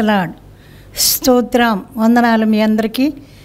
Lord స్తోత్రం వందనాలు మీ అందరికీ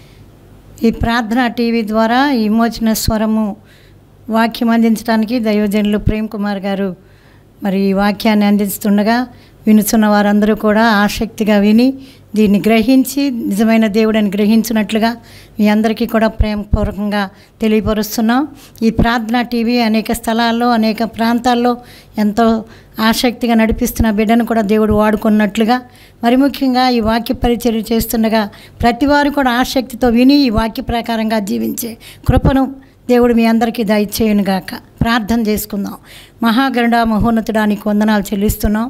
ఈ ప్రార్థన టీవీ ద్వారా ఈ విమోచన స్వరము వాక్యం అందించడానికి దైవజనులు ప్రేమ్ కుమార్ గారు మరి ఈ వాక్యాన్ని అందిస్తుండగా వినుచున్న వారందరూ కూడా ఆసక్తిగా విని దీన్ని గ్రహించి నిజమైన దేవుడని గ్రహించినట్లుగా మీ అందరికీ కూడా ప్రేమపూర్వకంగా తెలియపరుస్తున్నాం ఈ ప్రార్థన టీవీ అనేక స్థలాల్లో అనేక ప్రాంతాల్లో ఎంతో ఆసక్తిగా నడిపిస్తున్న బిడ్డను కూడా దేవుడు వాడుకున్నట్లుగా మరి ముఖ్యంగా ఈ వాక్య పరిచర్య చేస్తుండగా ప్రతి వారు కూడా ఆసక్తితో విని ఈ వాక్య ప్రకారంగా జీవించే కృపను దేవుడు మీ అందరికీ దయచేయునుగాక ప్రార్థన చేసుకుందాం మహాగరుడ మహోన్నతుడానికి వందనాలు చెల్లిస్తున్నాం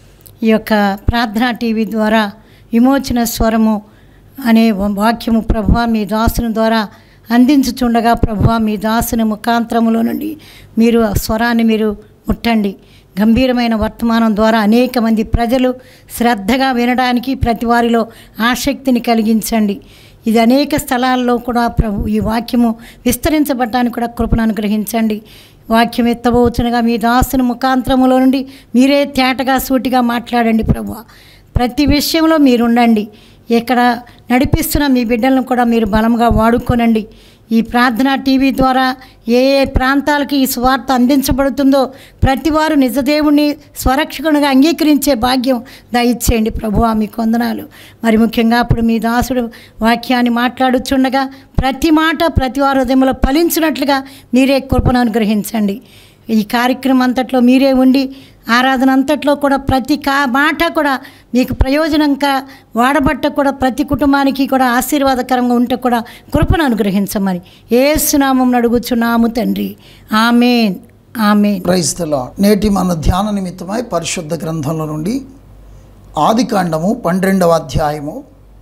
ఈ యొక్క ప్రార్థనా టీవీ ద్వారా విమోచన స్వరము అనే వాక్యము ప్రభువ మీ దాసుని ద్వారా అందించుచుండగా ప్రభువ మీ దాసుని ముఖాంతరములో నుండి మీరు ఆ స్వరాన్ని మీరు ముట్టండి గంభీరమైన వర్తమానం ద్వారా అనేక మంది ప్రజలు శ్రద్ధగా వినడానికి ప్రతి వారిలో ఆసక్తిని కలిగించండి ఇది అనేక స్థలాల్లో కూడా ప్రభు ఈ వాక్యము విస్తరించబడటానికి కూడా కృపను అనుగ్రహించండి వాక్యం ఎత్తబోచునగా మీ దాసుని ముఖాంతరములో నుండి మీరే తేటగా సూటిగా మాట్లాడండి ప్రభు ప్రతి విషయంలో మీరుండండి ఇక్కడ నడిపిస్తున్న మీ బిడ్డలను కూడా మీరు బలంగా వాడుకోనండి ఈ ప్రార్థన టీవీ ద్వారా ఏ ఏ ప్రాంతాలకి ఈ స్వార్థ అందించబడుతుందో ప్రతి వారు నిజదేవుణ్ణి స్వరక్షకునిగా అంగీకరించే భాగ్యం దయచేయండి ప్రభువా మీ కొందనాలు మరి ముఖ్యంగా అప్పుడు మీ దాసుడు వాక్యాన్ని మాట్లాడుచుండగా ప్రతి మాట ప్రతి వారి హృదయంలో ఫలించినట్లుగా మీరే కృపను అనుగ్రహించండి ఈ కార్యక్రమం అంతట్లో మీరే ఉండి ఆరాధన అంతట్లో కూడా ప్రతి కా మాట కూడా మీకు ప్రయోజనంగా వాడబట్ట కూడా ప్రతి కుటుంబానికి కూడా ఆశీర్వాదకరంగా ఉంటే కూడా కృపను అనుగ్రహించమని ఏసునామం అడుగుచున్నాము తండ్రి amen amen praise the Lord. నేటి మన ధ్యాన నిమిత్తమై పరిశుద్ధ గ్రంథంలో నుండి ఆదికాండము పన్నెండవ అధ్యాయము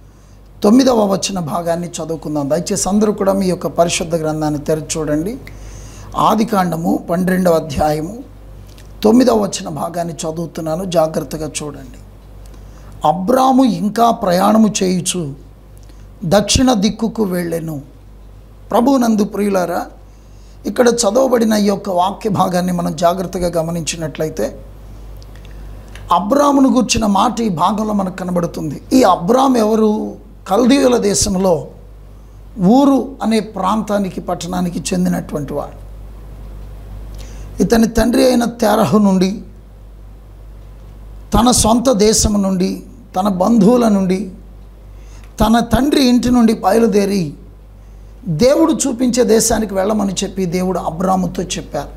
తొమ్మిదవ వచన భాగాన్ని చదువుకుందాం దయచేసి అందరూ కూడా మీ యొక్క పరిశుద్ధ గ్రంథాన్ని తెరచి చూడండి ఆదికాండము పన్నెండవ అధ్యాయము తొమ్మిదవ వచన భాగాన్ని చదువుతున్నాను జాగ్రత్తగా చూడండి అబ్రాము ఇంకా ప్రయాణము చేయుచు దక్షిణ దిక్కుకు వెళ్ళెను ప్రభునందు ప్రియులారా ఇక్కడ చదవబడిన ఈ యొక్క వాక్య భాగాన్ని మనం జాగ్రత్తగా గమనించినట్లయితే అబ్రామును గూర్చిన మాట ఈ భాగంలో మనకు కనబడుతుంది ఈ అబ్రామ్ ఎవరు కల్దీయుల దేశంలో ఊరు అనే ప్రాంతానికి పట్టణానికి చెందినటువంటి వాడు ఇతని తండ్రి అయిన తెరహు నుండి తన సొంత దేశం నుండి తన బంధువుల నుండి తన తండ్రి ఇంటి నుండి బయలుదేరి దేవుడు చూపించే దేశానికి వెళ్ళమని చెప్పి దేవుడు అబ్రాముతో చెప్పారు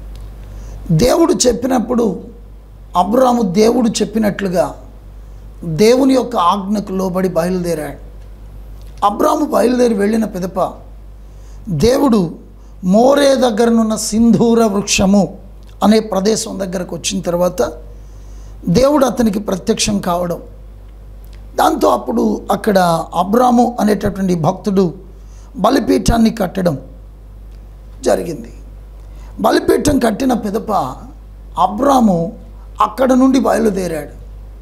దేవుడు చెప్పినప్పుడు అబ్రాము దేవుడు చెప్పినట్లుగా దేవుని యొక్క ఆజ్ఞకు లోబడి బయలుదేరాడు అబ్రాము బయలుదేరి వెళ్ళిన పిదప దేవుడు మోరే దగ్గరనున్న సింధూర వృక్షము అనే ప్రదేశం దగ్గరకు వచ్చిన తర్వాత దేవుడు అతనికి ప్రత్యక్షం కావడం దాంతో అప్పుడు అక్కడ అబ్రాము అనేటటువంటి భక్తుడు బలిపీఠాన్ని కట్టడం జరిగింది బలిపీఠం కట్టిన పిదప అబ్రాము అక్కడ నుండి బయలుదేరాడు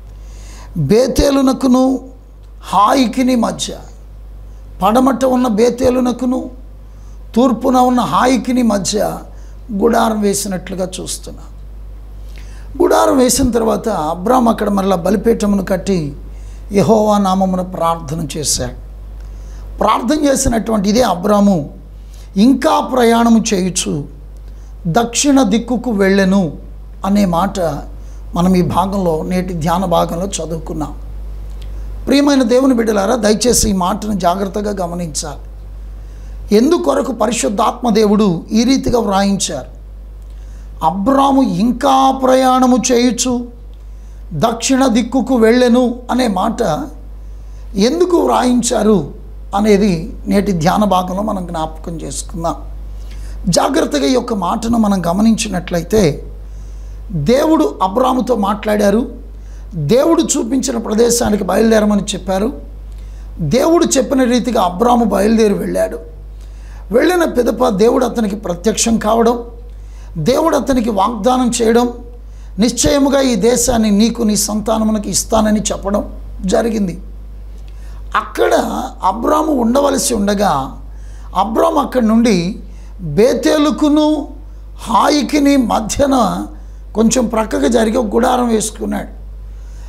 బేతేలునకును హాయికిని మధ్య పడమట ఉన్న బేతేలునకును తూర్పున ఉన్న హాయికిని మధ్య గుడారం వేసినట్లుగా చూస్తున్నా గుడారం వేసిన తర్వాత అబ్రామ్ అక్కడ మరలా బలిపీఠమును కట్టి యహోవా నామమున ప్రార్థన చేశాడు ప్రార్థన చేసినటువంటి ఇదే అబ్రాము ఇంకా ప్రయాణము చేయొచ్చు దక్షిణ దిక్కుకు వెళ్ళెను అనే మాట మనం ఈ భాగంలో నేటి ధ్యాన భాగంలో చదువుకున్నాం ప్రియమైన దేవుని బిడ్డలారా దయచేసి ఈ మాటను జాగ్రత్తగా గమనించాలి ఎందుకొరకు పరిశుద్ధాత్మ దేవుడు ఈ రీతిగా వ్రాయించారు అబ్రాము ఇంకా ప్రయాణము చేయొచ్చు దక్షిణ దిక్కుకు వెళ్ళెను అనే మాట ఎందుకు వ్రాయించారు అనేది నేటి ధ్యాన భాగంలో మనం జ్ఞాపకం చేసుకుందాం జాగ్రత్తగా ఈ యొక్క మాటను మనం గమనించినట్లయితే దేవుడు అబ్రాముతో మాట్లాడారు దేవుడు చూపించిన ప్రదేశానికి బయలుదేరమని చెప్పారు దేవుడు చెప్పిన రీతిగా అబ్రాము బయలుదేరి వెళ్ళాడు వెళ్ళిన పిదప దేవుడు అతనికి ప్రత్యక్షం కావడం దేవుడు అతనికి వాగ్దానం చేయడం నిశ్చయముగా ఈ దేశాన్ని నీకు నీ సంతానమునకు ఇస్తానని చెప్పడం జరిగింది అక్కడ అబ్రాము ఉండవలసి ఉండగా అబ్రాము అక్కడి నుండి బేతేలుకును హాయికిని మధ్యన కొంచెం ప్రక్కగా జరిగి ఒక గుడారం వేసుకున్నాడు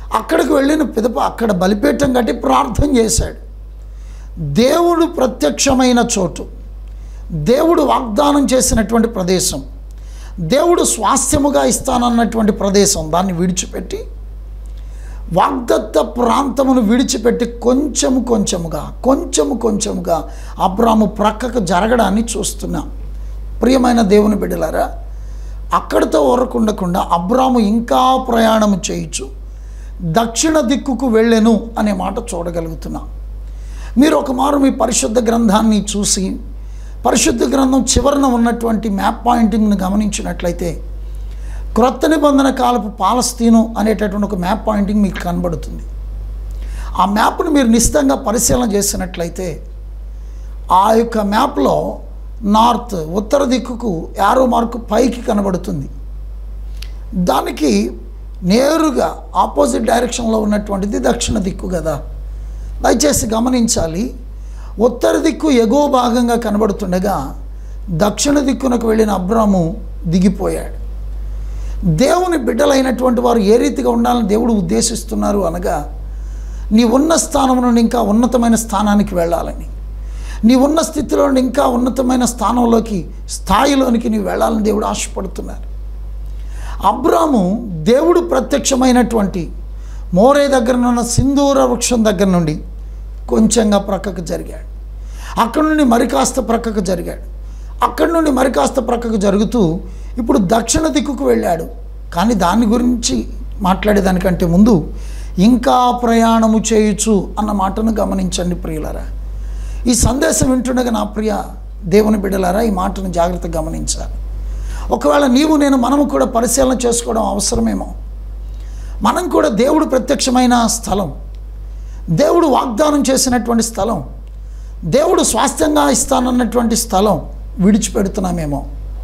అక్కడికి వెళ్ళిన పిదప అక్కడ బలిపీఠం కట్టి ప్రార్థన చేశాడు దేవుడు ప్రత్యక్షమైన చోటు దేవుడు వాగ్దానం చేసినటువంటి ప్రదేశం దేవుడు స్వాస్థ్యముగా ఇస్తానన్నటువంటి ప్రదేశం దాన్ని విడిచిపెట్టి వాగ్దత్త ప్రాంతమును విడిచిపెట్టి కొంచెము కొంచెముగా కొంచెము కొంచెముగా అబ్రాము ప్రక్కకు జరగడాన్ని చూస్తున్నాం ప్రియమైన దేవుని బిడ్డలారా అక్కడితో ఊరకుండకుండా అబ్రాము ఇంకా ప్రయాణం చేయొచ్చు దక్షిణ దిక్కుకు వెళ్ళెను అనే మాట చూడగలుగుతున్నాం మీరు ఒక మారు మీ పరిశుద్ధ గ్రంథాన్ని చూసి పరిశుద్ధ గ్రంథం చివరన ఉన్నటువంటి మ్యాప్ పాయింటింగ్ను గమనించినట్లయితే క్రొత్త నిబంధన కాలపు పాలస్తీను అనేటటువంటి ఒక మ్యాప్ పాయింటింగ్ మీకు కనబడుతుంది ఆ మ్యాప్ను మీరు నిశ్చితంగా పరిశీలన చేసినట్లయితే ఆ యొక్క మ్యాప్లో నార్త్ ఉత్తర దిక్కుకు యారో మార్కు పైకి కనబడుతుంది దానికి నేరుగా ఆపోజిట్ డైరెక్షన్లో ఉన్నటువంటిది దక్షిణ దిక్కు కదా దయచేసి గమనించాలి ఉత్తర దిక్కు ఎగువ భాగంగా కనబడుతుండగా దక్షిణ దిక్కునకు వెళ్ళిన అబ్రాము దిగిపోయాడు దేవుని బిడ్డలైనటువంటి వారు ఏ రీతిగా ఉండాలని దేవుడు ఉద్దేశిస్తున్నారు అనగా నీ ఉన్న స్థానం నుండి ఇంకా ఉన్నతమైన స్థానానికి వెళ్ళాలని నీ ఉన్న స్థితిలో నుండి ఇంకా ఉన్నతమైన స్థానంలోకి స్థాయిలోనికి నీవు వెళ్ళాలని దేవుడు ఆశపడుతున్నారు అబ్రాము దేవుడు ప్రత్యక్షమైనటువంటి మోరే దగ్గర ఉన్న సింధూర వృక్షం దగ్గర నుండి కొంచెంగా ప్రక్కకు జరిగాడు అక్కడి నుండి మరి కాస్త ప్రక్కకు జరిగాడు అక్కడి నుండి మరి కాస్త ప్రక్కకు జరుగుతూ ఇప్పుడు దక్షిణ దిక్కుకు వెళ్ళాడు కానీ దాని గురించి మాట్లాడేదానికంటే ముందు ఇంకా ప్రయాణము చేయొచ్చు అన్న మాటను గమనించండి ప్రియులరా ఈ సందేశం వింటుండగా నా ప్రియ దేవుని బిడ్డలారా ఈ మాటను జాగ్రత్తగా గమనించాలి ఒకవేళ నీవు నేను మనము కూడా పరిశీలన చేసుకోవడం అవసరమేమో మనం కూడా దేవుడు ప్రత్యక్షమైన స్థలం దేవుడు వాగ్దానం చేసినటువంటి స్థలం దేవుడు స్వాస్థ్యంగా ఇస్తానన్నటువంటి స్థలం విడిచిపెడుతున్నామేమో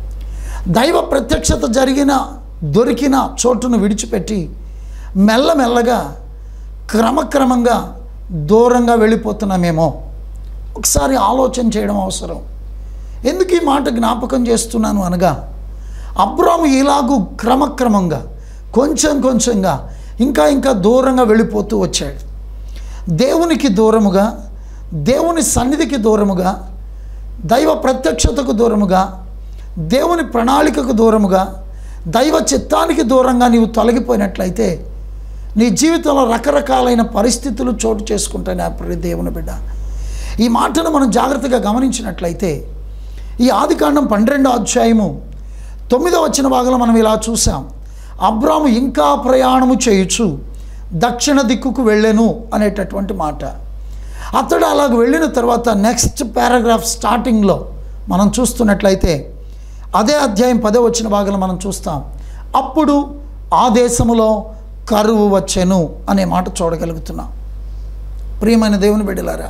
దైవ ప్రత్యక్షత జరిగిన దొరికిన చోటును విడిచిపెట్టి మెల్లమెల్లగా క్రమక్రమంగా దూరంగా వెళ్ళిపోతున్నామేమో ఒకసారి ఆలోచన చేయడం అవసరం ఎందుకు ఈ మాట జ్ఞాపకం చేస్తున్నాను అనగా అబ్రాము ఇలాగూ క్రమక్రమంగా కొంచెం కొంచెంగా ఇంకా ఇంకా దూరంగా వెళ్ళిపోతూ వచ్చాడు దేవునికి దూరముగా దేవుని సన్నిధికి దూరముగా దైవ ప్రత్యక్షతకు దూరముగా దేవుని ప్రణాళికకు దూరముగా దైవ చిత్తానికి దూరంగా నీవు తొలగిపోయినట్లయితే నీ జీవితంలో రకరకాలైన పరిస్థితులు చోటు చేసుకుంటాయి నా ప్రియ దేవుని బిడ్డ ఈ మాటను మనం జాగ్రత్తగా గమనించినట్లయితే ఈ ఆదికాండం పన్నెండో అధ్యాయము తొమ్మిదో వచ్చిన భాగంలో మనం ఇలా చూసాం అబ్రాము ఇంకా ప్రయాణము చేయొచ్చు దక్షిణ దిక్కుకు వెళ్ళెను అనేటటువంటి మాట అతడు అలాగ వెళ్ళిన తర్వాత నెక్స్ట్ పారాగ్రాఫ్ స్టార్టింగ్లో మనం చూస్తున్నట్లయితే అదే అధ్యాయం పదే వచ్చిన భాగంలో మనం చూస్తాం అప్పుడు ఆ దేశములో కరువు వచ్చెను అనే మాట చూడగలుగుతున్నాం ప్రియమైన దేవుని బిడ్డలారా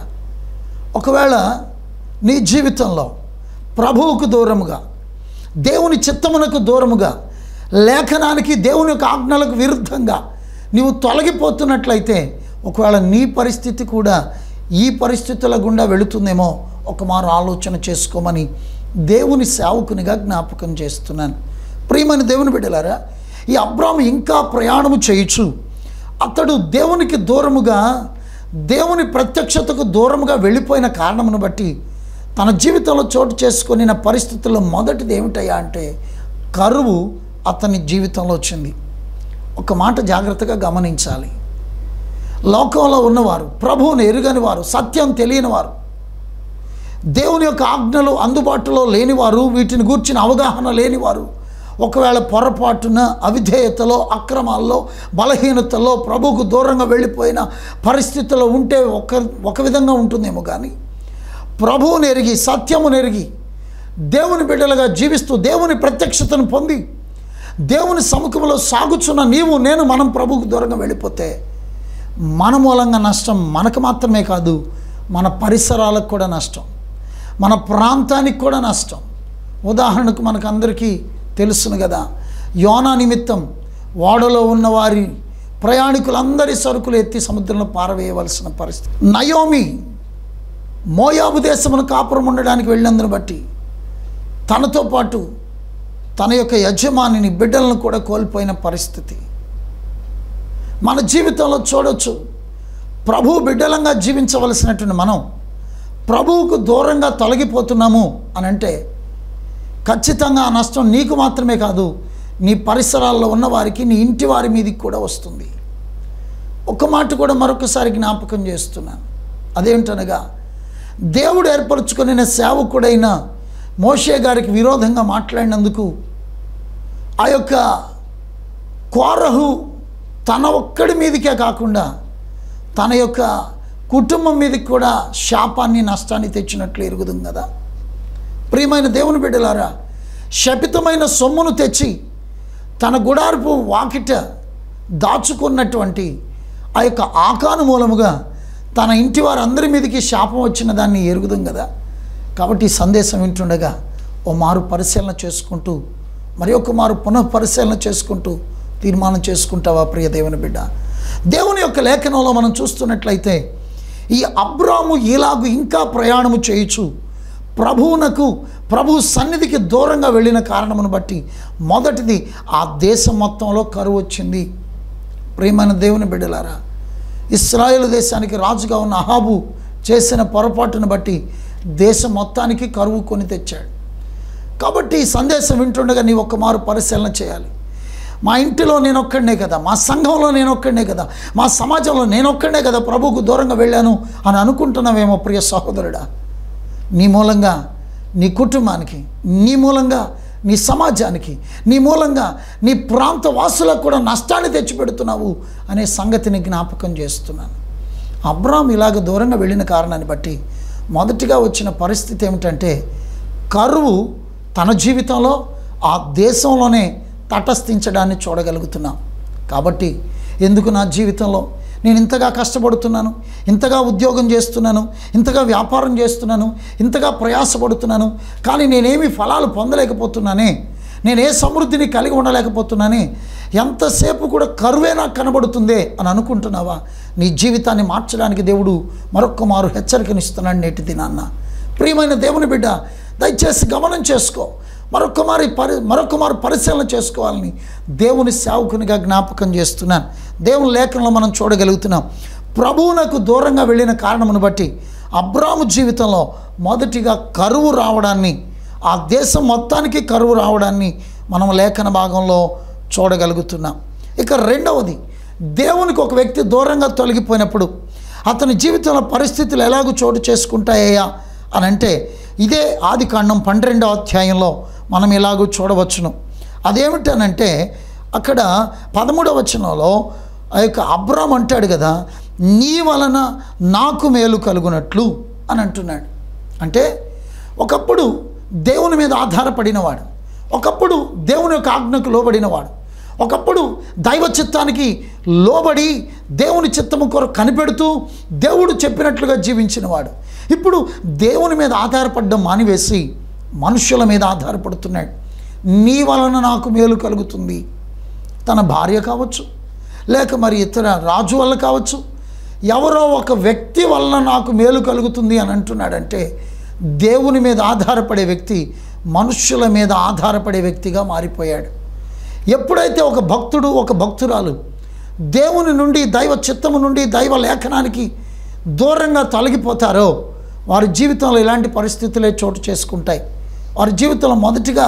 ఒకవేళ నీ జీవితంలో ప్రభువుకు దూరముగా దేవుని చిత్తమునకు దూరముగా లేఖనానికి దేవుని యొక్క ఆజ్ఞలకు విరుద్ధంగా నీవు తొలగిపోతున్నట్లయితే ఒకవేళ నీ పరిస్థితి కూడా ఈ పరిస్థితుల గుండా వెళుతుందేమో ఒక మారు ఆలోచన చేసుకోమని దేవుని సేవకునిగా జ్ఞాపకం చేస్తున్నాను ప్రియమైన దేవుని బిడ్డలారా ఈ అబ్రాము ఇంకా ప్రయాణము చేయొచ్చు అతడు దేవునికి దూరముగా దేవుని ప్రత్యక్షతకు దూరముగా వెళ్ళిపోయిన కారణమును బట్టి తన జీవితంలో చోటు చేసుకొనిన పరిస్థితుల్లో మొదటిది ఏమిటయ్యా అంటే కరువు అతని జీవితంలో వచ్చింది ఒక మాట జాగ్రత్తగా గమనించాలి లోకంలో ఉన్నవారు ప్రభువుని ఎరుగని వారు సత్యం తెలియని వారు దేవుని యొక్క ఆజ్ఞలు అందుబాటులో లేనివారు వీటిని గూర్చిన అవగాహన లేనివారు ఒకవేళ పొరపాటున అవిధేయతలో అక్రమాల్లో బలహీనతలో ప్రభువుకు దూరంగా వెళ్ళిపోయిన పరిస్థితుల్లో ఉంటే ఒక ఒక విధంగా ఉంటుందేమో కానీ ప్రభువుని ఎరిగి సత్యమును ఎరిగి దేవుని బిడ్డలుగా జీవిస్తూ దేవుని ప్రత్యక్షతను పొంది దేవుని సముఖంలో సాగుచున్న నీవు నేను మనం ప్రభువుకు దూరంగా వెళ్ళిపోతే మన మూలంగా నష్టం మనకు మాత్రమే కాదు మన పరిసరాలకు కూడా నష్టం మన ప్రాంతానికి కూడా నష్టం ఉదాహరణకు మనకు అందరికీ తెలుసును కదా యోనా నిమిత్తం ఓడలో ఉన్న వారి ప్రయాణికులందరి సరుకులు ఎత్తి సముద్రంలో పారవేయవలసిన పరిస్థితి నయోమి మోయాబు దేశమును కాపురం ఉండడానికి వెళ్ళినందును బట్టి తనతో పాటు తన యొక్క యజమానిని బిడ్డలను కూడా కోల్పోయిన పరిస్థితి మన జీవితంలో చూడొచ్చు ప్రభు బిడ్డలంగా జీవించవలసినటువంటి మనం ప్రభువుకు దూరంగా తొలగిపోతున్నాము అని అంటే ఖచ్చితంగా ఆ నష్టం నీకు మాత్రమే కాదు నీ పరిసరాల్లో ఉన్న వారికి నీ ఇంటి వారి మీదకి కూడా వస్తుంది ఒక మాట కూడా మరొకసారి జ్ఞాపకం చేస్తున్నాను అదేంటనగా దేవుడు ఏర్పరచుకున్న సేవకుడైన మోషే గారికి విరోధంగా మాట్లాడినందుకు ఆ యొక్క కోరహు తన ఒక్కడి మీదకే కాకుండా తన యొక్క కుటుంబం మీదకి కూడా శాపాన్ని నష్టాన్ని తెచ్చినట్లు ఎరుగుతుంది కదా ప్రియమైన దేవుని బిడ్డలారా శపితమైన సొమ్మును తెచ్చి తన గుడారపు వాకిట దాచుకున్నటువంటి ఆ యొక్క ఆకాను మూలముగా తన ఇంటి వారందరి మీదకి శాపం వచ్చిన దాన్ని ఎరుగుదాం కదా కాబట్టి ఈ సందేశం వింటుండగా ఓ మారు పరిశీలన చేసుకుంటూ మరి ఒక మారు పునః పరిశీలన చేసుకుంటూ తీర్మానం చేసుకుంటావా ప్రియ దేవుని బిడ్డ దేవుని యొక్క లేఖనంలో మనం చూస్తున్నట్లయితే ఈ అబ్రాము ఇలాగు ఇంకా ప్రయాణము చేయొచ్చు ప్రభువునకు ప్రభు సన్నిధికి దూరంగా వెళ్ళిన కారణమును బట్టి మొదటిది ఆ దేశం మొత్తంలో కరువు వచ్చింది ప్రియమైన దేవుని బిడ్డలారా ఇస్రాయేల్ దేశానికి రాజుగా ఉన్న అహాబు చేసిన పొరపాటును బట్టి దేశం మొత్తానికి కరువు కొని తెచ్చాడు కాబట్టి ఈ సందేశం వింటుండగా నీ ఒక్క మారు పరిశీలన చేయాలి మా ఇంటిలో నేను ఒక్కడనే కదా మా సంఘంలో నేను ఒక్కడనే కదా మా సమాజంలో నేను ఒక్కడనే కదా ప్రభువుకు దూరంగా వెళ్ళాను అని అనుకుంటున్నావేమో ప్రియ సహోదరుడా నీ మూలంగా నీ కుటుంబానికి నీ మూలంగా నీ సమాజానికి నీ మూలంగా నీ ప్రాంత వాసులకు కూడా నష్టాన్ని తెచ్చిపెడుతున్నావు అనే సంగతిని జ్ఞాపకం చేస్తున్నాను అబ్రామ్ ఇలాగ దూరంగా వెళ్ళిన కారణాన్ని బట్టి మొదటిగా వచ్చిన పరిస్థితి ఏమిటంటే కరువు తన జీవితంలో ఆ దేశంలోనే తటస్థించడాన్ని చూడగలుగుతున్నాం కాబట్టి ఎందుకు నా జీవితంలో నేను ఇంతగా కష్టపడుతున్నాను ఇంతగా ఉద్యోగం చేస్తున్నాను ఇంతగా వ్యాపారం చేస్తున్నాను ఇంతగా ప్రయాసపడుతున్నాను కానీ నేనేమి ఫలాలు పొందలేకపోతున్నానే నేను ఏ సమృద్ధిని కలిగి ఉండలేకపోతున్నానే ఎంతసేపు కూడా కరువే నాకు కనబడుతుందే అని అనుకుంటున్నావా నీ జీవితాన్ని మార్చడానికి దేవుడు మరొక్క మారు హెచ్చరికనిస్తున్నాడు నేటి దినాన్న ప్రియమైన దేవుని బిడ్డ దయచేసి గమనం చేసుకో మరొక మారి పరి మరొక మారు పరిశీలన చేసుకోవాలని దేవుని సేవకునిగా జ్ఞాపకం చేస్తున్నాను దేవుని లేఖనంలో మనం చూడగలుగుతున్నాం ప్రభువునకు దూరంగా వెళ్ళిన కారణమును బట్టి అబ్రాము జీవితంలో మొదటిగా కరువు రావడాన్ని ఆ దేశం మొత్తానికి కరువు రావడాన్ని మనం లేఖన భాగంలో చూడగలుగుతున్నాం ఇక రెండవది దేవునికి ఒక వ్యక్తి దూరంగా తొలగిపోయినప్పుడు అతని జీవితంలో పరిస్థితులు ఎలాగూ చోటు చేసుకుంటాయా అని అంటే ఇదే ఆది కాండం పన్నెండవ అధ్యాయంలో మనం ఇలాగూ చూడవచ్చును అదేమిటనంటే అక్కడ పదమూడవ వచనంలో ఆ యొక్క అబ్రామ్ అంటాడు కదా నీ వలన నాకు మేలు కలుగునట్లు అని అంటున్నాడు అంటే ఒకప్పుడు దేవుని మీద ఆధారపడినవాడు ఒకప్పుడు దేవుని యొక్క ఆజ్ఞకు లోబడినవాడు ఒకప్పుడు దైవ చిత్తానికి లోబడి దేవుని చిత్తము కొరకు కనిపెడుతూ దేవుడు చెప్పినట్లుగా జీవించినవాడు ఇప్పుడు దేవుని మీద ఆధారపడడం మానివేసి మనుషుల మీద ఆధారపడుతున్నాడు నీ వలన నాకు మేలు కలుగుతుంది తన భార్య కావచ్చు లేక మరి ఇతర రాజు వల్ల కావచ్చు ఎవరో ఒక వ్యక్తి వలన నాకు మేలు కలుగుతుంది అని అంటున్నాడంటే దేవుని మీద ఆధారపడే వ్యక్తి మనుష్యుల మీద ఆధారపడే వ్యక్తిగా మారిపోయాడు ఎప్పుడైతే ఒక భక్తుడు ఒక భక్తురాలు దేవుని నుండి దైవ చిత్తము నుండి దైవ లేఖనానికి దూరంగా తొలగిపోతారో వారి జీవితంలో ఇలాంటి పరిస్థితులే చోటు చేసుకుంటాయి వారి జీవితంలో మొదటిగా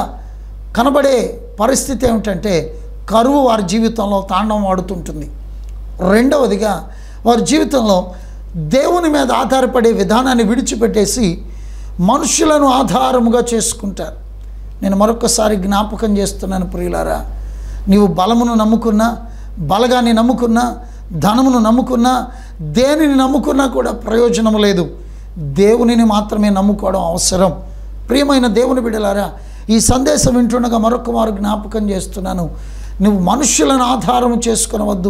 కనబడే పరిస్థితి ఏమిటంటే కరువు వారి జీవితంలో తాండవం ఆడుతుంటుంది రెండవదిగా వారి జీవితంలో దేవుని మీద ఆధారపడే విధానాన్ని విడిచిపెట్టేసి మనుషులను ఆధారముగా చేసుకుంటారు నేను మరొకసారి జ్ఞాపకం చేస్తున్నాను ప్రియులారా నీవు బలమును నమ్ముకున్నా బలగాన్ని నమ్ముకున్నా ధనమును నమ్ముకున్నా దేనిని నమ్ముకున్నా కూడా ప్రయోజనం లేదు దేవునిని మాత్రమే నమ్ముకోవడం అవసరం ప్రియమైన దేవుని బిడ్డలారా ఈ సందేశం వింటుండగా మరొక వారు జ్ఞాపకం చేస్తున్నాను నువ్వు మనుష్యులను ఆధారం చేసుకునవద్దు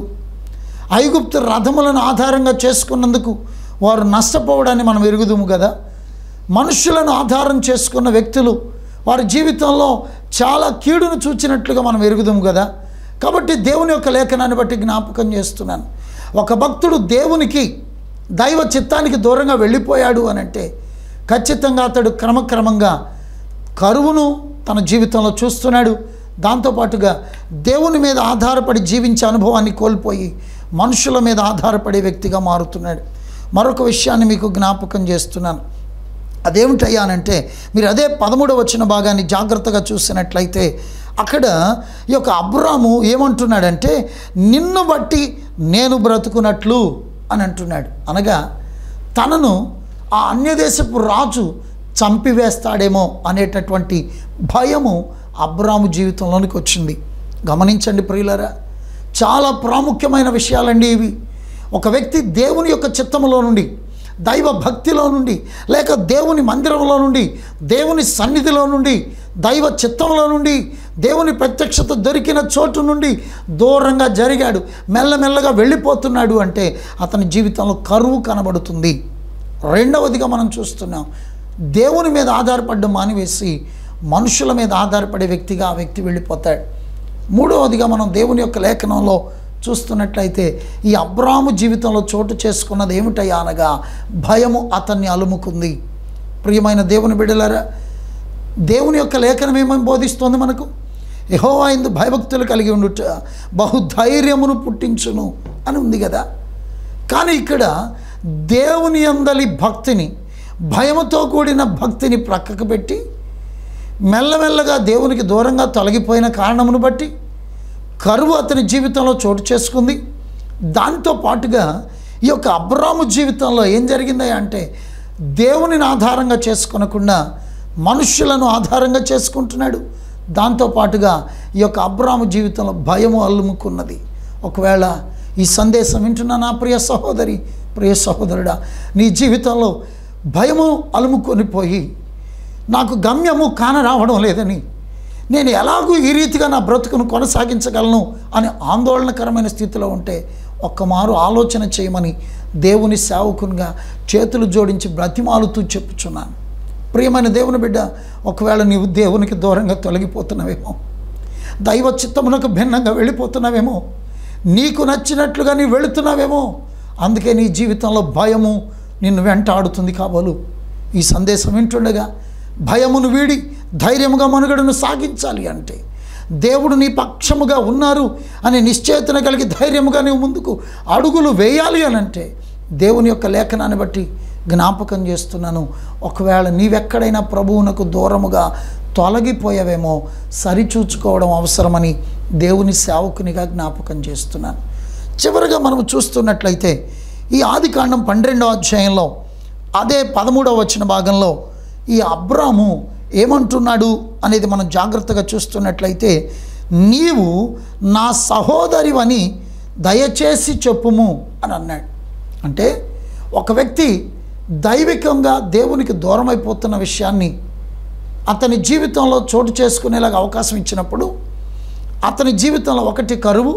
ఐగుప్తు రథములను ఆధారంగా చేసుకున్నందుకు వారు నష్టపోవడాన్ని మనం ఎరుగుదుము కదా మనుషులను ఆధారం చేసుకున్న వ్యక్తులు వారి జీవితంలో చాలా కీడును చూచినట్లుగా మనం ఎరుగుదాం కదా కాబట్టి దేవుని యొక్క లేఖనాన్ని బట్టి జ్ఞాపకం చేస్తున్నాను ఒక భక్తుడు దేవునికి దైవ చిత్తానికి దూరంగా వెళ్ళిపోయాడు అని అంటే ఖచ్చితంగా అతడు క్రమక్రమంగా కరువును తన జీవితంలో చూస్తున్నాడు దాంతోపాటుగా దేవుని మీద ఆధారపడి జీవించే అనుభవాన్ని కోల్పోయి మనుషుల మీద ఆధారపడే వ్యక్తిగా మారుతున్నాడు మరొక విషయాన్ని మీకు జ్ఞాపకం చేస్తున్నాను అదేమిటయ్యానంటే మీరు అదే పదమూడవ వచ్చిన భాగాన్ని జాగ్రత్తగా చూసినట్లయితే అక్కడ ఈ యొక్క అబ్రాము ఏమంటున్నాడంటే నిన్ను బట్టి నేను బ్రతుకున్నట్లు అని అంటున్నాడు అనగా తనను ఆ అన్యదేశపు రాజు చంపివేస్తాడేమో అనేటటువంటి భయము అబ్రాము జీవితంలోనికి వచ్చింది గమనించండి ప్రియులరా చాలా ప్రాముఖ్యమైన విషయాలండి ఇవి ఒక వ్యక్తి దేవుని యొక్క చిత్తములో నుండి దైవ భక్తిలో నుండి లేక దేవుని మందిరంలో నుండి దేవుని సన్నిధిలో నుండి దైవ చిత్తంలో నుండి దేవుని ప్రత్యక్షత దొరికిన చోటు నుండి దూరంగా జరిగాడు మెల్లమెల్లగా వెళ్ళిపోతున్నాడు అంటే అతని జీవితంలో కరువు కనబడుతుంది రెండవదిగా మనం చూస్తున్నాం దేవుని మీద ఆధారపడడం మానివేసి మనుషుల మీద ఆధారపడే వ్యక్తిగా ఆ వ్యక్తి వెళ్ళిపోతాడు మూడవదిగా మనం దేవుని యొక్క లేఖనంలో చూస్తున్నట్లయితే ఈ అబ్రాము జీవితంలో చోటు చేసుకున్నది ఏమిటయ్యా అనగా భయము అతన్ని అలుముకుంది ప్రియమైన దేవుని బిడ్డలారా దేవుని యొక్క లేఖనం ఏమని బోధిస్తోంది మనకు యహోవా ఇందు భయభక్తులు కలిగి ఉండుట బహుధైర్యమును పుట్టించును అని ఉంది కదా కానీ ఇక్కడ దేవుని అందలి భక్తిని భయముతో కూడిన భక్తిని ప్రక్కకు పెట్టి మెల్లమెల్లగా దేవునికి దూరంగా తొలగిపోయిన కారణమును బట్టి కరువు అతని జీవితంలో చోటు చేసుకుంది దాంతో పాటుగా ఈ యొక్క అబ్రాము జీవితంలో ఏం జరిగింది అంటే దేవునిని ఆధారంగా చేసుకొనకుండా మనుష్యులను ఆధారంగా చేసుకుంటున్నాడు దాంతో పాటుగా ఈ యొక్క అబ్రాము జీవితంలో భయము అల్లుముకున్నది ఒకవేళ ఈ సందేశం వింటున్న నా ప్రియ సహోదరి ప్రియ సహోదరుడా నీ జీవితంలో భయము అలుముకొని పోయి నాకు గమ్యము కానరావడం లేదని నేను ఎలాగూ ఈ రీతిగా నా బ్రతుకును కొనసాగించగలను అని ఆందోళనకరమైన స్థితిలో ఉంటే ఒక్కమారు ఆలోచన చేయమని దేవుని సేవకునిగా చేతులు జోడించి బ్రతిమాలుతూ చెప్పుచున్నాను ప్రియమైన దేవుని బిడ్డ ఒకవేళ నీవు దేవునికి దూరంగా తొలగిపోతున్నావేమో దైవ చిత్తమునకు భిన్నంగా వెళ్ళిపోతున్నావేమో నీకు నచ్చినట్లుగా నీ వెళుతున్నావేమో అందుకే నీ జీవితంలో భయము నిన్ను వెంటాడుతుంది కాబోలు ఈ సందేశం వింటుండగా భయమును వీడి ధైర్యముగా మనుగడను సాగించాలి అంటే దేవుడు నీ పక్షముగా ఉన్నారు అనే నిశ్చేతన కలిగి ధైర్యముగా నీవు ముందుకు అడుగులు వేయాలి అని అంటే దేవుని యొక్క లేఖనాన్ని బట్టి జ్ఞాపకం చేస్తున్నాను ఒకవేళ నీవెక్కడైనా ప్రభువునకు దూరముగా తొలగిపోయావేమో సరిచూచుకోవడం అవసరమని దేవుని సేవకునిగా జ్ఞాపకం చేస్తున్నాను చివరిగా మనం చూస్తున్నట్లయితే ఈ ఆదికాండం పన్నెండవ అధ్యాయంలో అదే పదమూడవ వచ్చిన భాగంలో ఈ అబ్రాము ఏమంటున్నాడు అనేది మనం జాగ్రత్తగా చూస్తున్నట్లయితే నీవు నా సహోదరివని దయచేసి చెప్పుము అని అన్నాడు అంటే ఒక వ్యక్తి దైవికంగా దేవునికి దూరం అయిపోతున్న విషయాన్ని అతని జీవితంలో చోటు చేసుకునేలాగా అవకాశం ఇచ్చినప్పుడు అతని జీవితంలో ఒకటి కరువు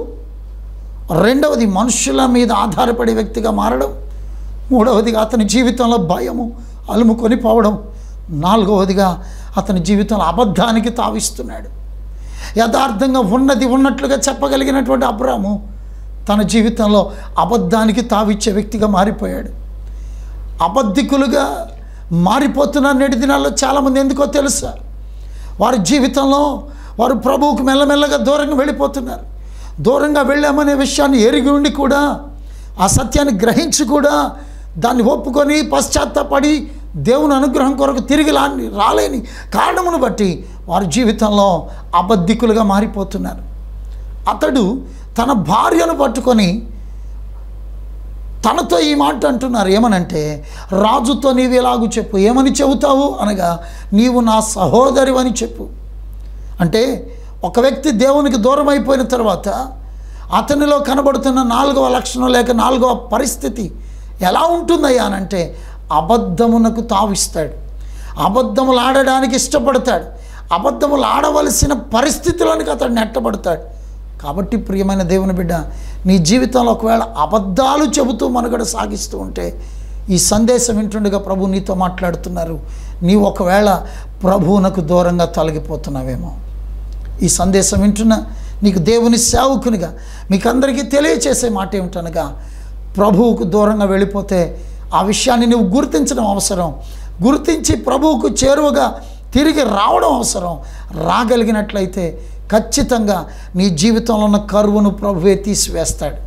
రెండవది మనుషుల మీద ఆధారపడే వ్యక్తిగా మారడం మూడవదిగా అతని జీవితంలో భయము అలుముకొని పోవడం నాలుగవదిగా అతని జీవితంలో అబద్ధానికి తావిస్తున్నాడు యథార్థంగా ఉన్నది ఉన్నట్లుగా చెప్పగలిగినటువంటి అబ్రాము తన జీవితంలో అబద్ధానికి తావిచ్చే వ్యక్తిగా మారిపోయాడు అబద్ధికులుగా మారిపోతున్న నేటి దినాల్లో చాలామంది ఎందుకో తెలుసా వారి జీవితంలో వారు ప్రభువుకు మెల్లమెల్లగా దూరంగా వెళ్ళిపోతున్నారు దూరంగా వెళ్ళామనే విషయాన్ని ఎరిగి ఉండి కూడా ఆ సత్యాన్ని గ్రహించి కూడా దాన్ని ఒప్పుకొని పశ్చాత్తపడి దేవుని అనుగ్రహం కొరకు తిరిగి లా రాలేని కారణమును బట్టి వారి జీవితంలో అబద్ధికులుగా మారిపోతున్నారు అతడు తన భార్యను పట్టుకొని తనతో ఈ మాట అంటున్నారు ఏమనంటే రాజుతో నీవు ఎలాగూ చెప్పు ఏమని చెబుతావు అనగా నీవు నా సహోదరి అని చెప్పు అంటే ఒక వ్యక్తి దేవునికి దూరం అయిపోయిన తర్వాత అతనిలో కనబడుతున్న నాలుగవ లక్షణం లేక నాలుగవ పరిస్థితి ఎలా ఉంటుందయ్యా అనంటే అబద్ధమునకు తావిస్తాడు అబద్ధములు ఆడడానికి ఇష్టపడతాడు అబద్ధములు ఆడవలసిన పరిస్థితిలోనికి అతడు నెట్టబడతాడు కాబట్టి ప్రియమైన దేవుని బిడ్డ నీ జీవితంలో ఒకవేళ అబద్ధాలు చెబుతూ మనుగడ సాగిస్తూ ఉంటే ఈ సందేశం వింటుండగా ప్రభు నీతో మాట్లాడుతున్నారు నీవు ఒకవేళ ప్రభువునకు దూరంగా తొలగిపోతున్నావేమో ఈ సందేశం వింటున్న నీకు దేవుని సేవకునిగా మీకు అందరికీ తెలియచేసే మాట ఏమిటనగా ప్రభువుకు దూరంగా వెళ్ళిపోతే ఆ విషయాన్ని నువ్వు గుర్తించడం అవసరం గుర్తించి ప్రభువుకు చేరువగా తిరిగి రావడం అవసరం రాగలిగినట్లయితే ఖచ్చితంగా నీ జీవితంలో ఉన్న కరువును ప్రభువే తీసివేస్తాడు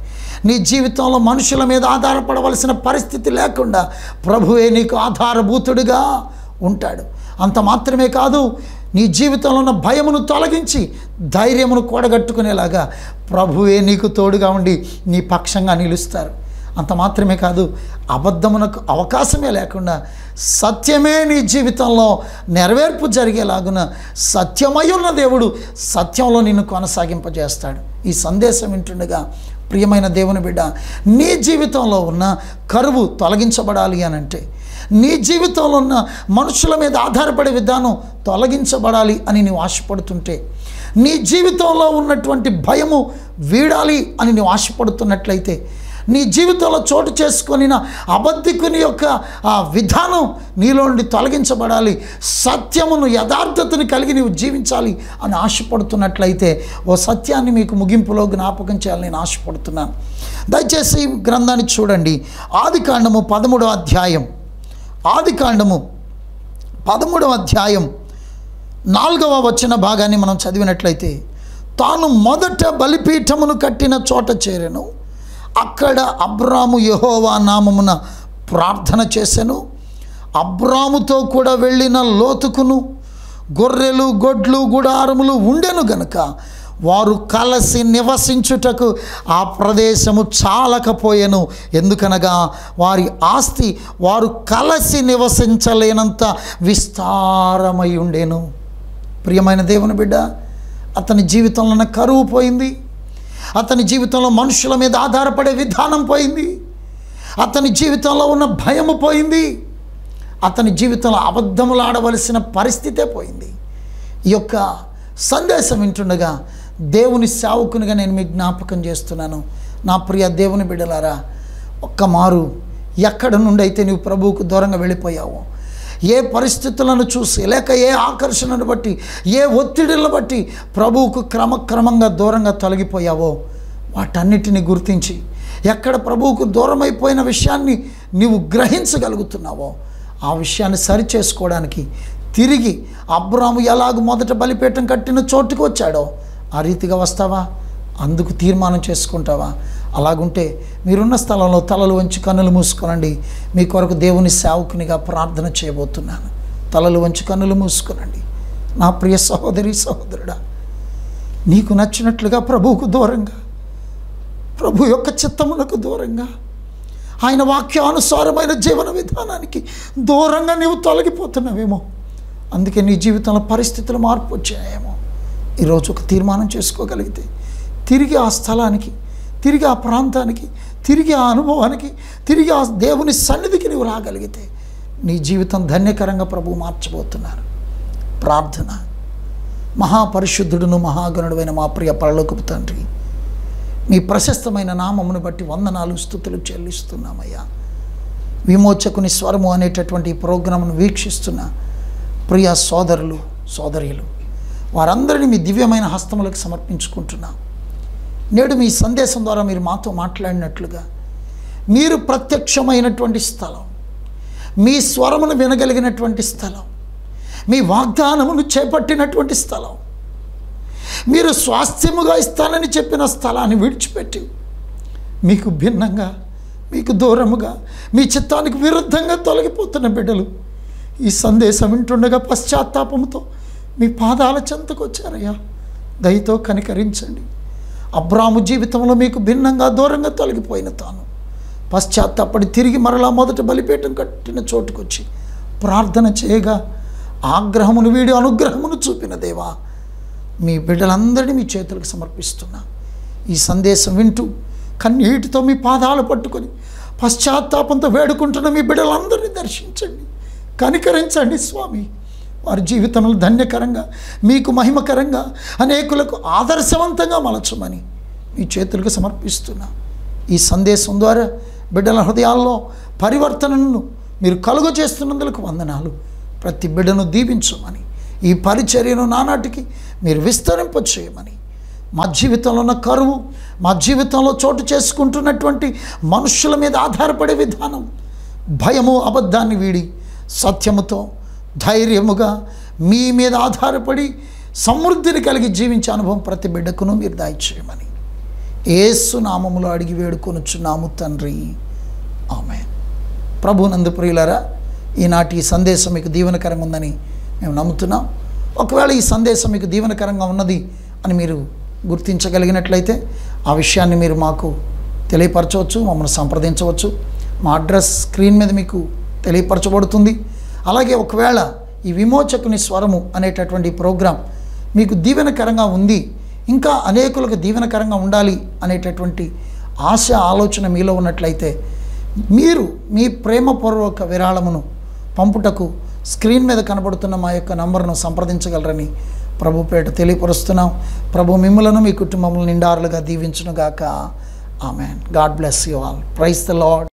నీ జీవితంలో మనుషుల మీద ఆధారపడవలసిన పరిస్థితి లేకుండా ప్రభువే నీకు ఆధారభూతుడిగా ఉంటాడు అంత మాత్రమే కాదు నీ జీవితంలో ఉన్న భయమును తొలగించి ధైర్యమును కూడగట్టుకునేలాగా ప్రభువే నీకు తోడుగా ఉండి నీ పక్షంగా నిలుస్తారు అంత మాత్రమే కాదు అబద్ధమునకు అవకాశమే లేకుండా సత్యమే నీ జీవితంలో నెరవేర్పు జరిగేలాగున సత్యమై ఉన్న దేవుడు సత్యంలో నిన్ను కొనసాగింపజేస్తాడు ఈ సందేశం వింటుండగా ప్రియమైన దేవుని బిడ్డ నీ జీవితంలో ఉన్న కరువు తొలగించబడాలి అని అంటే నీ జీవితంలో ఉన్న మనుషుల మీద ఆధారపడే విధానం తొలగించబడాలి అని నీవు ఆశపడుతుంటే నీ జీవితంలో ఉన్నటువంటి భయము వీడాలి అని నీవు ఆశపడుతున్నట్లయితే నీ జీవితంలో చోటు చేసుకొనిన అబద్ధికుని యొక్క ఆ విధానం నీలో నుండి తొలగించబడాలి సత్యమును యథార్థతను కలిగి నీవు జీవించాలి అని ఆశపడుతున్నట్లయితే ఓ సత్యాన్ని మీకు ముగింపులో జ్ఞాపకం చేయాలని నేను ఆశపడుతున్నాను దయచేసి ఈ గ్రంథాన్ని చూడండి ఆది కాండము పదమూడవ అధ్యాయం ఆది కాండము పదమూడవ అధ్యాయం నాలుగవ వచ్చిన భాగాన్ని మనం చదివినట్లయితే తాను మొదట బలిపీఠమును కట్టిన చోట చేరెను అక్కడ అబ్రాము యహోవా నామమున ప్రార్థన చేసెను అబ్రాముతో కూడా వెళ్ళిన లోతుకును గొర్రెలు గొడ్లు గుడారములు ఉండెను గనుక వారు కలిసి నివసించుటకు ఆ ప్రదేశము చాలకపోయెను ఎందుకనగా వారి ఆస్తి వారు కలిసి నివసించలేనంత విస్తారమై ఉండేను ప్రియమైన దేవుని బిడ్డ అతని జీవితంలో ఉన్న కరువు పోయింది అతని జీవితంలో మనుషుల మీద ఆధారపడే విధానం పోయింది అతని జీవితంలో ఉన్న భయము పోయింది అతని జీవితంలో అబద్ధములు ఆడవలసిన పరిస్థితే పోయింది ఈ యొక్క సందేశం వింటుండగా దేవుని సేవకునిగా నేను మీకు జ్ఞాపకం చేస్తున్నాను నా ప్రియ దేవుని బిడ్డలారా ఒక్క మారు ఎక్కడ నుండి అయితే నీవు ప్రభువుకు దూరంగా వెళ్ళిపోయావో ఏ పరిస్థితులను చూసి లేక ఏ ఆకర్షణను బట్టి ఏ ఒత్తిడిలను బట్టి ప్రభువుకు క్రమక్రమంగా దూరంగా తొలగిపోయావో వాటన్నిటిని గుర్తించి ఎక్కడ ప్రభువుకు దూరమైపోయిన విషయాన్ని నీవు గ్రహించగలుగుతున్నావో ఆ విషయాన్ని సరిచేసుకోవడానికి తిరిగి అబ్రాము ఎలాగ మొదట బలిపీఠం కట్టిన చోటుకు వచ్చాడో ఆ రీతిగా వస్తావా అందుకు తీర్మానం చేసుకుంటావా అలాగుంటే మీరున్న స్థలంలో తలలు వంచి కన్నులు మూసుకోనండి మీ కొరకు దేవుని సేవకునిగా ప్రార్థన చేయబోతున్నాను తలలు వంచి కన్నులు మూసుకోనండి నా ప్రియ సహోదరి సహోదరుడా నీకు నచ్చినట్లుగా ప్రభువుకు దూరంగా ప్రభు యొక్క చిత్తమునకు దూరంగా ఆయన వాక్యానుసారమైన జీవన విధానానికి దూరంగా నీవు తొలగిపోతున్నావేమో అందుకే నీ జీవితంలో పరిస్థితులు మార్పు వచ్చాయేమో ఈరోజు ఒక తీర్మానం చేసుకోగలిగితే తిరిగి ఆ స్థలానికి తిరిగి ఆ ప్రాంతానికి తిరిగి ఆ అనుభవానికి తిరిగి ఆ దేవుని సన్నిధికి నువ్వు రాగలిగితే నీ జీవితం ధన్యకరంగా ప్రభు మార్చబోతున్నారు ప్రార్థన మహాపరిశుద్ధుడును మహాగణుడైన మా ప్రియ పరలోకపు తండ్రి మీ ప్రశస్తమైన నామమును బట్టి వందనాలు స్థుతులు చెల్లిస్తున్నామయ్యా విమోచకుని స్వరము అనేటటువంటి ఈ ప్రోగ్రాంను వీక్షిస్తున్న ప్రియ సోదరులు సోదరీలు వారందరినీ మీ దివ్యమైన హస్తములకు సమర్పించుకుంటున్నాం నేడు మీ సందేశం ద్వారా మీరు మాతో మాట్లాడినట్లుగా మీరు ప్రత్యక్షమైనటువంటి స్థలం మీ స్వరమును వినగలిగినటువంటి స్థలం మీ వాగ్దానమును చేపట్టినటువంటి స్థలం మీరు స్వాస్థ్యముగా ఇస్తానని చెప్పిన స్థలాన్ని విడిచిపెట్టి మీకు భిన్నంగా మీకు దూరముగా మీ చిత్తానికి విరుద్ధంగా తొలగిపోతున్న బిడ్డలు ఈ సందేశం వింటుండగా పశ్చాత్తాపంతో మీ పాదాల చెంతకు వచ్చారయ్యా దయతో కనికరించండి అబ్రాము జీవితంలో మీకు భిన్నంగా దూరంగా తొలగిపోయిన తాను పశ్చాత్తాపడి తిరిగి మరలా మొదట బలిపీఠం కట్టిన చోటుకొచ్చి ప్రార్థన చేయగా ఆగ్రహమును వీడి అనుగ్రహమును చూపిన దేవా మీ బిడ్డలందరినీ మీ చేతులకు సమర్పిస్తున్నా ఈ సందేశం వింటూ కన్నీటితో మీ పాదాలు పట్టుకొని పశ్చాత్తాపంతో వేడుకుంటున్న మీ బిడ్డలందరినీ దర్శించండి కనికరించండి స్వామి వారి జీవితంలో ధన్యకరంగా మీకు మహిమకరంగా అనేకులకు ఆదర్శవంతంగా మలచమని మీ చేతులకు సమర్పిస్తున్నా ఈ సందేశం ద్వారా బిడ్డల హృదయాల్లో పరివర్తనను మీరు కలుగ చేస్తున్నందుకు వందనాలు ప్రతి బిడ్డను దీవించమని ఈ పరిచర్యను నానాటికి మీరు విస్తరింప చేయమని మా జీవితంలో ఉన్న కరువు మా జీవితంలో చోటు చేసుకుంటున్నటువంటి మనుషుల మీద ఆధారపడే విధానం భయము అబద్ధాన్ని వీడి సత్యముతో ధైర్యముగా మీ మీద ఆధారపడి సమృద్ధిని కలిగి జీవించే అనుభవం ప్రతి బిడ్డకును మీరు దాయిచేయమని ఏసు నామములో అడిగి వేడుకొనుచున్నాము తండ్రి ఆమె ప్రభు నందు ప్రియులరా ఈనాటి ఈ సందేశం మీకు దీవెనకరంగా ఉందని మేము నమ్ముతున్నాం ఒకవేళ ఈ సందేశం మీకు దీవెనకరంగా ఉన్నది అని మీరు గుర్తించగలిగినట్లయితే ఆ విషయాన్ని మీరు మాకు తెలియపరచవచ్చు మమ్మల్ని సంప్రదించవచ్చు మా అడ్రస్ స్క్రీన్ మీద మీకు తెలియపరచబడుతుంది అలాగే ఒకవేళ ఈ విమోచకుని స్వరము అనేటటువంటి ప్రోగ్రాం మీకు దీవెనకరంగా ఉంది ఇంకా అనేకులకు దీవెనకరంగా ఉండాలి అనేటటువంటి ఆశ ఆలోచన మీలో ఉన్నట్లయితే మీరు మీ ప్రేమపూర్వక విరాళమును పంపుటకు స్క్రీన్ మీద కనబడుతున్న మా యొక్క నంబర్ను సంప్రదించగలరని ప్రభు పేట తెలియపరుస్తున్నాం ప్రభు మిమ్మలను మీ కుటుంబములను నిండారులుగా దీవించునుగాక amen God bless you all praise the lord